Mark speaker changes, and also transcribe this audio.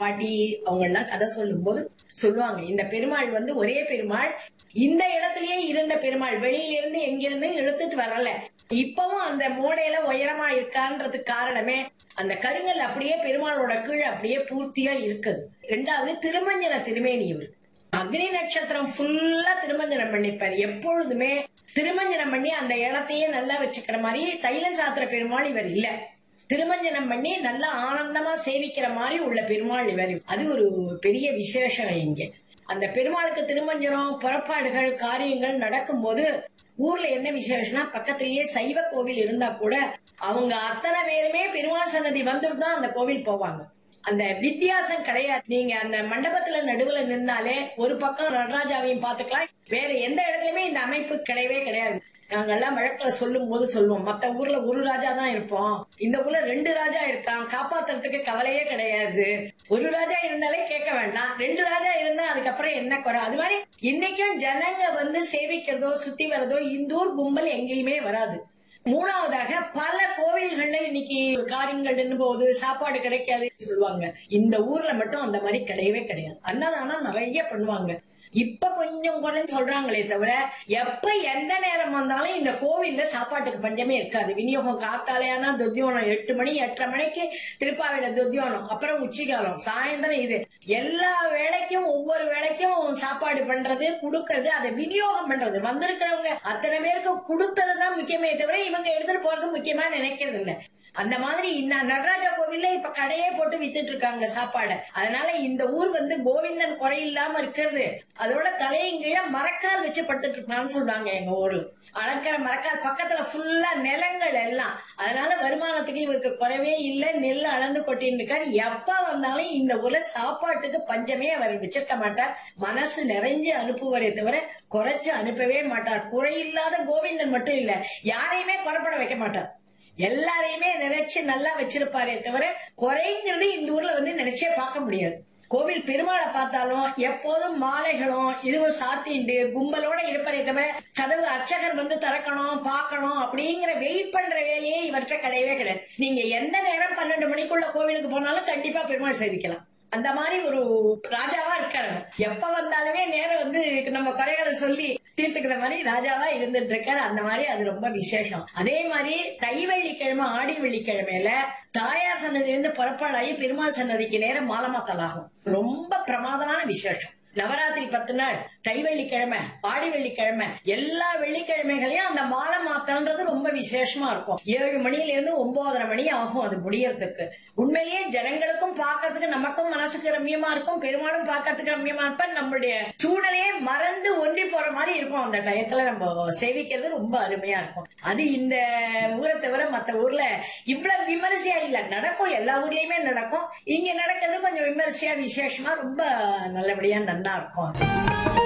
Speaker 1: பாட்டி அவங்க எல்லாம் கதை சொல்லும் போது சொல்லுவாங்க இந்த பெருமாள் வந்து ஒரே பெருமாள் இந்த இடத்திலேயே இருந்த பெருமாள் வெளியில இருந்து எங்கிருந்து இழுத்துட்டு வரல இப்பவும் அந்த மூடையில உயரமா இருக்கான்றதுக்கு காரணமே அந்த கருங்கல் அப்படியே பெருமாளோட கீழே அப்படியே பூர்த்தியா இருக்குது ரெண்டாவது திருமஞ்சன திருமேனி இவர் அக்னி நட்சத்திரம் ஃபுல்லா திருமஞ்சனம் பண்ணிப்பார் எப்பொழுதுமே திருமஞ்சனம் பண்ணி அந்த இடத்தையே நல்லா வச்சுக்கிற மாதிரி தைலம் சாத்திர பெருமாள் இவர் இல்ல திருமஞ்சனம் பண்ணி நல்லா ஆனந்தமா சேவிக்கிற மாதிரி உள்ள பெருமாள் இவர் அது ஒரு பெரிய விசேஷம் இங்க அந்த பெருமாளுக்கு திருமஞ்சனம் புறப்பாடுகள் காரியங்கள் நடக்கும்போது ஊர்ல என்ன விசேஷம்னா பக்கத்திலேயே சைவ கோவில் இருந்தா கூட அவங்க அத்தனை பேருமே பெருமாள் சன்னதி வந்துட்டு தான் அந்த கோவில் போவாங்க அந்த வித்தியாசம் கிடையாது நீங்க அந்த மண்டபத்துல நடுவுல நின்னாலே ஒரு பக்கம் நடராஜாவையும் பாத்துக்கலாம் வேற எந்த இடத்துலயுமே இந்த அமைப்பு கிடையவே கிடையாது நாங்கெல்லாம் வழக்குல சொல்லும் போது சொல்லுவோம் மத்த ஊர்ல ஒரு ராஜா தான் இருப்போம் இந்த ஊர்ல ரெண்டு ராஜா இருக்கான் காப்பாத்துறதுக்கு கவலையே கிடையாது ஒரு ராஜா இருந்தாலே கேட்க வேண்டாம் ரெண்டு ராஜா இருந்தா அதுக்கப்புறம் என்ன குறை அது மாதிரி இன்னைக்கும் ஜனங்க வந்து சேவிக்கிறதோ சுத்தி வரதோ இந்த ஊர் கும்பல் எங்கேயுமே வராது மூணாவதாக பல கோவில்கள்ல இன்னைக்கு காரியங்கள் போது சாப்பாடு கிடைக்காது சொல்லுவாங்க இந்த ஊர்ல மட்டும் அந்த மாதிரி கிடையவே கிடையாது அன்னதானம் நிறைய பண்ணுவாங்க இப்ப கொஞ்சம் குறைன்னு சொல்றாங்களே தவிர எப்ப எந்த நேரம் வந்தாலும் இந்த கோவில்ல சாப்பாட்டுக்கு பஞ்சமே இருக்காது விநியோகம் காத்தாலையானா தொத்தியோனம் எட்டு மணி எட்டரை மணிக்கு திருப்பாவையில தொத்தியோனம் அப்புறம் உச்சிகாலம் சாயந்தரம் இது எல்லா வேலைக்கும் ஒவ்வொரு வேலைக்கும் சாப்பாடு பண்றது கொடுக்கறது அதை விநியோகம் பண்றது வந்திருக்கிறவங்க அத்தனை பேருக்கு கொடுக்கறதுதான் முக்கியமே தவிர இவங்க எடுத்துட்டு போறது முக்கியமா நினைக்கிறது இல்ல அந்த மாதிரி இந்த நடராஜா கோவில்ல இப்ப கடையே போட்டு வித்துட்டு இருக்காங்க சாப்பாடு அதனால இந்த ஊர் வந்து கோவிந்தன் குறை இல்லாம இருக்கிறது அதோட தலையும் கீழே மரக்கால் வச்சு படுத்துட்டு இருக்கான்னு சொல்றாங்க எங்க ஊர்ல அளக்கிற மரக்கால் பக்கத்துல ஃபுல்லா நிலங்கள் எல்லாம் அதனால வருமானத்துக்கு இவருக்கு குறைவே இல்ல நெல் அளந்து கொட்டின்னு இருக்காரு எப்ப வந்தாலும் இந்த ஊர்ல சாப்பாட்டுக்கு பஞ்சமே அவர் வச்சிருக்க மாட்டார் மனசு நிறைஞ்சு அனுப்புவரே தவிர குறைச்சு அனுப்பவே மாட்டார் குறையில்லாத கோவிந்தன் மட்டும் இல்ல யாரையுமே குறைப்பட வைக்க மாட்டார் எல்லாரையுமே நினைச்சு நல்லா வச்சிருப்பாரே தவிர குறைங்கிறது இந்த ஊர்ல வந்து நினைச்சே பார்க்க முடியாது கோவில் பெருமாளை பார்த்தாலும் எப்போதும் மாலைகளும் இதுவும் சாத்திண்டு கும்பலோட இருப்பதே தவிர கதவு அர்ச்சகர் வந்து திறக்கணும் பார்க்கணும் அப்படிங்கிற வெயிட் பண்ற வேலையே இவர்கிட்ட கிடையவே கிடையாது நீங்க எந்த நேரம் பன்னெண்டு மணிக்குள்ள கோவிலுக்கு போனாலும் கண்டிப்பா பெருமாள் சேவிக்கலாம் அந்த மாதிரி ஒரு ராஜாவா இருக்காரு எப்ப வந்தாலுமே நேரம் வந்து நம்ம குறைகளை சொல்லி தீர்த்துக்கிற மாதிரி ராஜாவா இருந்துட்டு இருக்காரு அந்த மாதிரி அது ரொம்ப விசேஷம் அதே மாதிரி தை வெள்ளிக்கிழமை ஆடி வெள்ளிக்கிழமையில தாயார் சன்னதியிலிருந்து புறப்பாடாகி பெருமாள் சன்னதிக்கு நேரம் மாலமாத்தலாகும் ரொம்ப பிரமாதமான விசேஷம் நவராத்திரி பத்து நாள் தை வெள்ளிக்கிழமை ஆடி வெள்ளிக்கிழமை எல்லா வெள்ளிக்கிழமைகளையும் அந்த மாலை மாத்தன்றது ரொம்ப விசேஷமா இருக்கும் ஏழு மணில இருந்து ஒன்பதரை மணி ஆகும் அது முடியறதுக்கு உண்மையிலேயே ஜனங்களுக்கும் பார்க்கறதுக்கு நமக்கும் மனசுக்கு ரம்யமா இருக்கும் பெருமாளும் பார்க்கறதுக்கு ரம்யமா இருப்ப நம்மளுடைய சூழலையே மறந்து ஒன்றி போற மாதிரி இருக்கும் அந்த டயத்துல நம்ம சேவிக்கிறது ரொம்ப அருமையா இருக்கும் அது இந்த ஊரை தவிர மத்த ஊர்ல இவ்வளவு விமரிசையா இல்ல நடக்கும் எல்லா ஊர்லயுமே நடக்கும் இங்க நடக்கிறது கொஞ்சம் விமரிசையா விசேஷமா ரொம்ப நல்லபடியா நல்லா இருக்கும்